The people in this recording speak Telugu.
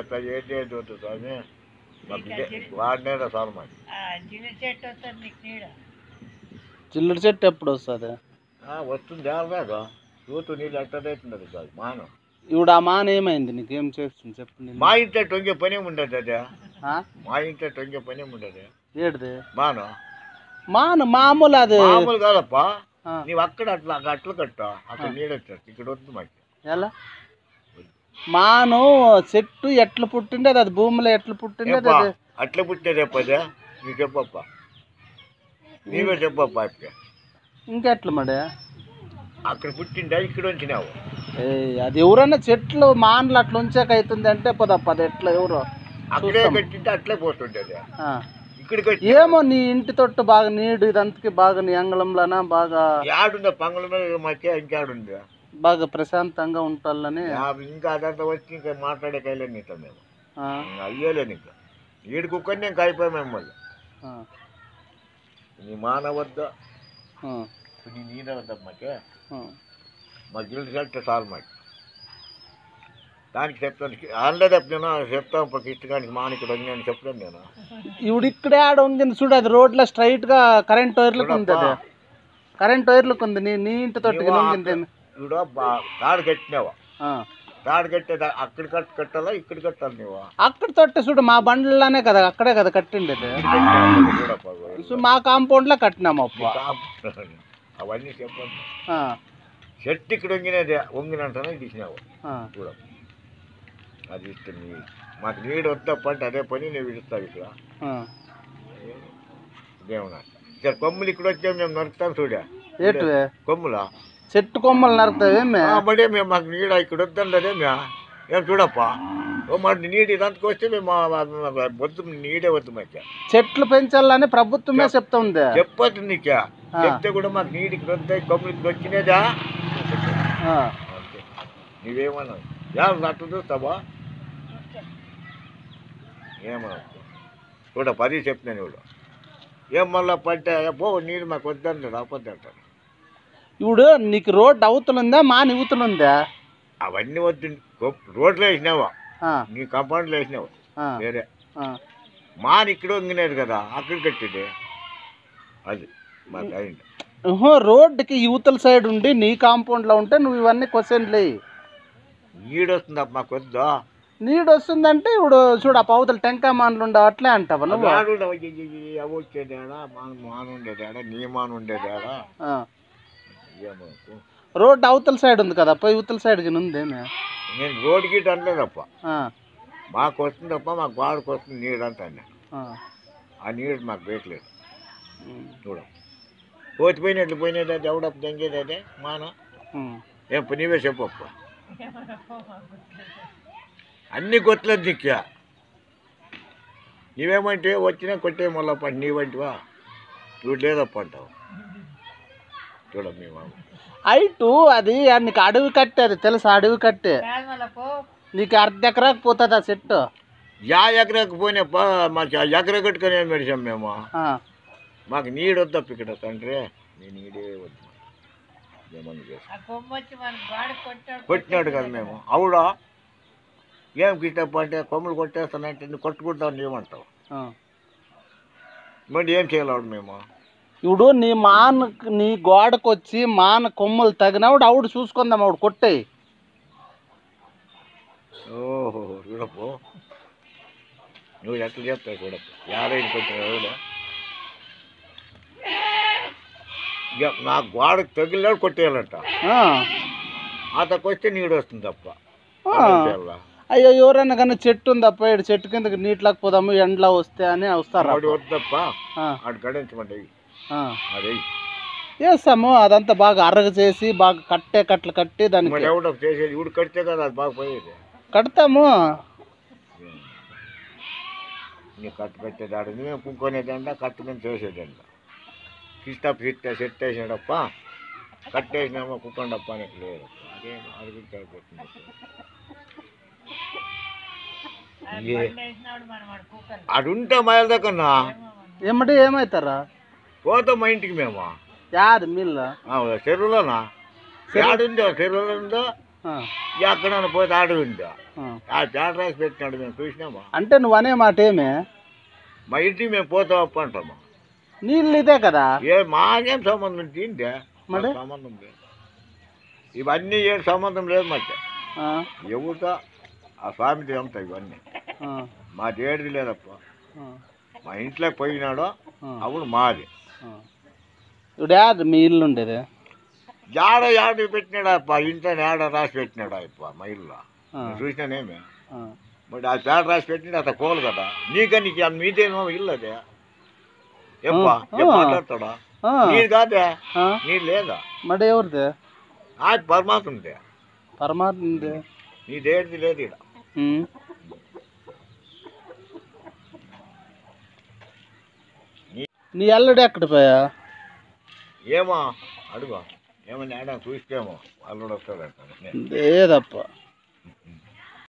అట్లా ఏం చేయదు వద్దు స్వామి మాకు ఇదే వాడినేరా సార్ మాకు జిల్లి చెట్టు వస్తుంది నీకు నీడ చిల్లడి చెట్టు ఎప్పుడు వస్తుంది ఆ, వస్తుంది ఆడదాకా చూతు నీళ్ళు అట్టదవుతున్నది కాదు మాను ఇప్పుడు ఆ మాన ఏమైంది నీకేం చేస్తుంది చెప్పు నేను మా ఇంట్లో టొంగే పనే ఉండదు అదే ఆ? మా ఇంట్లో టొంగే పనే ఉండదు ఏడిది మాను మాను మామూలు అది మామూలు కాదప్ప ఆ, నీవు అక్కడ అట్లా అట్లు కట్టు అక్కడ నీళ్ళు వచ్చాడు ఇక్కడ వద్దు మాకు ఎలా మాను చెట్టు ఎట్లా పుట్టిండేది అది భూమిలో ఎట్లా పుట్టిండేది ఏప్పా, అది అట్లా పుట్టేది చెప్పదే నీకు చెప్పప్ప నీవే చెప్పప్ప అప్ప ఇంకెట్లా మరి అక్కడ పుట్టిండా ఇక్కడ వచ్చినావు ఏయ్, అది ఎవరన్నా చెట్లు మానలు అట్లా ఉంచాక అవుతుంది అంటే పదప్ప అది ఎట్లా ఎవరు అక్కడే చూస్తాం. కట్టింటే అట్లే పోతుండేది ఆ. ఇక్కడికి వచ్చి ఏమో నీ ఇంటి తొట్టు బాగా నీడు ఇదంతకి బాగా నీ అంగళంలోన బాగా యాడుందా పంగళ మీద మాకే ఇంకాడుందా బాగా ప్రశాంతంగా ఉంటాలని ఇంకా అదంతా వచ్చి ఇంకా మాట్లాడే కైలే నీతో మేము ఆ, ఇంకా అయ్యేలే నీకు ఈడు కుక్కని నేను కాయిపోయి మిమ్మల్ని ఆ, నీ మానవద్ద ఆ, నీ నీద వద్ద మాకే ఆ. మా గిల్డ్ సెట్ చాలు మాకు దానికి చెప్తాను ఆన్లైన్ నేను చెప్తాను ఇప్పుడు ఇష్టకానికి మానికి దొంగ అని చెప్తాను నేను ఇప్పుడు ఇక్కడే ఆడ ఉంది చూడు అది రోడ్లో స్ట్రైట్ గా కరెంట్ వైర్లకు ఉంది అది కరెంట్ వైర్లకు ఉంది నీ నీ ఇంటి తొట్టుకి నొంగింది ఇప్పుడు తాడు కట్టినావా ఆ. తాడు కట్టేది అక్కడ కట్ కట్టాలా ఇక్కడ కట్టాలి నువ్వు అక్కడ తొట్టి చూడు మా బండ్లలోనే కదా అక్కడే కదా కట్టిండేది చూడప్పా సో మా కాంపౌండ్ లో కట్టినాము అప్ప అవన్నీ చెప్పండి ఆ, చెట్టు ఇక్కడ వంగినది వంగినంటనే తీసినావు ఆ. చూడ అది ఇష్టం నీ మాకు నీడు వద్దప్ప అంటే అదే పని నువ్వు ఇస్తావు ఇక్కడ ఆ. దేవునా ఇక్కడ కొమ్ములు ఇక్కడ వచ్చాము మేము నరుకుతాం చూడ ఏటివే కొమ్ములా చెట్టు కొమ్మలు నరుకుతావేమే బడే మేము మాకు నీడ ఇక్కడ వద్దండదే మే ఏం చూడప్పా ఓ మరి నీడు ఇదంతకు వస్తే మేము మా- మా- మా- వద్దు నీడే వద్దు మాకు చెట్లు పెంచాలని ప్రభుత్వమే చెప్తా ఉంది చెప్పొద్దు నీకు చెప్తే కూడా మాకు నీడు ఇక్కడ వద్దాయి కొమ్ములు ఇక్కడ వచ్చినదా ఆ. అంతే నువ్వేమన్నావు యా అట్లా చూస్తావా ఏమన్నా చూడ పది చెప్తున్నాను ఇప్పుడు ఏం మళ్ళా పట్టే పో నీరు మాకు వద్దండి రాపొద్దు అంటారు ఇప్పుడు నీకు రోడ్ అవతల ఉందా మా నివుతలు ఉందా అవన్నీ వద్దు గొప్ప రోడ్లో వేసినావా ఆ, నీ కంపౌండ్లో వేసినావు ఆ, వేరే ఆ. మాని ఇక్కడ వంగినాడు కదా అక్కడ కట్టింది అది మాకు అయింది ఉహు, రోడ్డుకి యువతల సైడ్ ఉండి నీ కాంపౌండ్ లో ఉంటే నువ్వు ఇవన్నీ క్వశ్చన్లు వేయి నీడు వస్తుంది మాకు వద్దా నీడు వస్తుందంటే ఇప్పుడు చూడు ఆ పౌతల టెంకాయ మానలు ఉండే అట్లే అంటావా నువ్వు అవి వచ్చేదాడా మాను మాను ఉండేదాడా నీ మాను ఉండేదాడా ఆ. ఏమో రోడ్డు అవతల సైడ్ ఉంది కదా పోయి యువతల సైడ్ కి ఉందేమే నేను రోడ్ గీట్ అనలేదప్ప ఆ, మాకు వస్తుందప్ప మాకు వాడికి వస్తుంది నీడు అంటాను ఆ. ఆ నీడు మాకు వేయట్లేదు ఉమ్, చూడ పోతిపోయినట్లు పోయినది అది ఎవడప్ప దంగేది అదే మాన ఉమ్. ఏం పని నీవే చెప్పప్ప అన్ని కొత్తలేదు దిక్కా నీవేమంటే వచ్చినా కొట్టే మళ్ళా పని నీవంటివా చూడు లేదప్ప అంటావు చూడ మీ మామ హైటు అది ఆ నీకు అడవి కట్టే అది తెలుసా అడవి కట్టే కాదు మళ్ళా పో నీకు అర్ధ ఎకరాకు పోతుంది ఆ చెట్టు యా ఎకరాకు పోయినప్ప మాకు ఆ ఎకర కట్టుకొని ఏం పెడిచాం మేము ఆ, మాకు నీడు వద్దప్ప ఇక్కడ తండ్రి నీ నీడే వద్దు ఏమన్నా చేస్తా ఆ కొమ్మ వచ్చి మన బాడీ కొట్టాడు కొట్టినాడు కదా మేము అవుడా ఏం కిట్టప్ప అంటే కొమ్ములు కొట్టేస్తానంటే నువ్వు కొట్టుకుంటావు ఏమంటావు ఆ. మరి ఏం చేయాలి ఆవిడ మేము ఇప్పుడు నీ మాన నీ గోడకు వచ్చి మాన కొమ్మలు తగినప్పుడు ఆవిడ చూసుకుందాం ఆవిడ కొట్టేయి ఓహో చూడప్పు నువ్వు ఎట్లా చెప్తావు చూడప్పు యాభైకి కొట్టిన ఇక నా గోడకు తగిలినాడు కొట్టేయాలంట ఆ. అతకు వస్తే నీడు వస్తుంది తప్ప ఆ. అయ్యో ఎవరైనా కానీ చెట్టు ఉందప్ప ఈడ చెట్టు కిందకి నీటిలోకి పోదాము ఎండలో వస్తే అని వస్తారా వాడు వద్దప్ప ఆ, ఆడు గడించమంటే ఆ. అది చేస్తాము అదంతా బాగా అరగ చేసి బాగా కట్టే కట్టలు కట్టి మరి దానికి ఎవడో చేసేది ఇప్పుడు కడితే కదా అది బాగా పోయేది కడతాము నీ కట్టు పెట్టేదాడు నువ్వే పుంకొనేదండ కట్టు మీద చేసేదండ కిష్టప్ సిట్ సెట్ వేసినాడప్ప కట్టేసినామా కుక్కండప్ప అని లేదు అదే అడిగితే అయిపోతుంది ఏ. వేసినాడు మనం వాడు కుక్కలు అది ఉంటే మైల దగ్గరనా ఏమంటే ఏమవుతారా పోతాం మా ఇంటికి మేము యాది మిల్ల చెరువులోనా యాడుందో చెరువులో ఉందో ఆ, ఎక్కడైనా పోతే ఆడు ఉందా ఆ. ఆ పేట రాసి పెట్టినాడు మేము చూసినామా అంటే నువ్వు అనే మాట ఏమి మా ఇంటికి మేము పోతాం అప్ప అంటామా నీళ్ళు ఇదే కదా ఏ మాకేం సంబంధం తింటే మరి? సంబంధం లేదు ఇవన్నీ ఏం సంబంధం లేదు మాకు ఆ, ఎవరితో ఆ స్వామితో ఉంటాయి ఇవన్నీ ఆ, మా ఏడిది లేదప్ప ఆ, మా ఇంట్లో పోయినాడో ఆ, అప్పుడు మాది ఆ. ఇప్పుడు యాడ్ మీ ఇల్లు ఉండేది యాడ యాడ పెట్టినాడు అప్ప ఇంట్లో యాడ రాసి పెట్టినాడు అప్ప మా ఇల్లు ఆ, చూసినానేమి ఆ. మరి ఆ పేడ రాసి పెట్టినాడు అత కోలు కదా నీక నీకు మీదేమో ఇల్లు అదే ఎప్ప ఆ, ఏం ఆ. మాట్లాడతాడా ఆ, నీది కాదే ఆ, నీ లేదా మరి ఎవరిది ఆ పరమాత్మ ఉందే పరమాత్మ ఉంది. నీదేది లేదు ఇక్కడ ఉమ్. నీ అల్లుడు ఎక్కడ పోయా ఏమో అడుగు ఏమన్నా ఆడ చూస్తేమో అల్లుడు వస్తాడంట ఏదప్ప